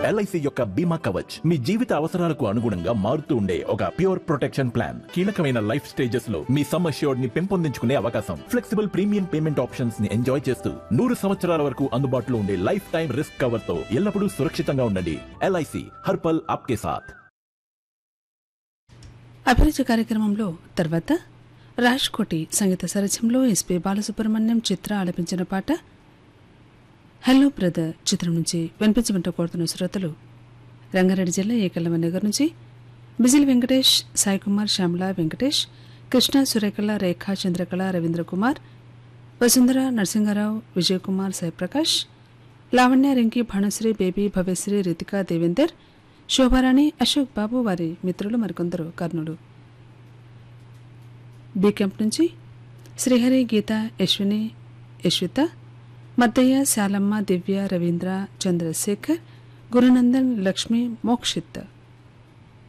LIC యొక్క బీమా కవచ్ మీ జీవిత అవసరాలకు అనుగుణంగా మారుతూ ఉండే ఒక ప్యూర్ ప్రొటెక్షన్ ప్లాన్ కీలకమైన లైఫ్ స్టేజెస్ లో మీ సమ్ అష్యూర్డ్ ని పెంపొందించుకునే అవకాశం ఫ్లెక్సిబుల్ ప్రీమియం పేమెంట్ ఆప్షన్స్ ని ఎంజాయ్ చేస్తూ నూరు సంవత్సరాల వరకు అందుబాటులో ఉండే లైఫ్ టైం రిస్క్ కవర్ తో ఎల్లప్పుడూ సురక్షితంగా ఉండండి ఎల్ఐసి హర్పల్ ఆప్కే సాథ్ అభిరుచి కార్యక్రమంలో తర్వాత రాజ్కోటి సంగీత సరస్యంలో ఎస్పి బాలసుబ్రహ్మణ్యం చిత్ర ఆలపించిన పాట హలో బ్రదర్ చిత్రం నుంచి వినిపించమంట కోరుతున్న శ్రోతలు రంగారెడ్డి జిల్లా ఏకల్లవ నగర్ నుంచి బిజిల్ వెంకటేష్ సాయికుమార్ శ్యామల వెంకటేష్ కృష్ణ సురేఖల రేఖ చంద్రకళ రవీంద్ర కుమార్ వసుంధర నరసింహారావు విజయకుమార్ సాయిప్రకాష్ లావణ్య రింకి భానుశ్రీ బేబీ భవ్యశ్రీ రితిక దేవేందర్ శోభారాణి అశోక్ బాబు వారి మిత్రులు మరికొందరు కర్ణుడు బి క్యాంప్ నుంచి శ్రీహరి గీత యశ్విని యశ్విత మద్దయ్య శాలమ్మ దివ్య రవీంద్ర చంద్రశేఖర్ గురునందన్ లక్ష్మి మోక్షిత్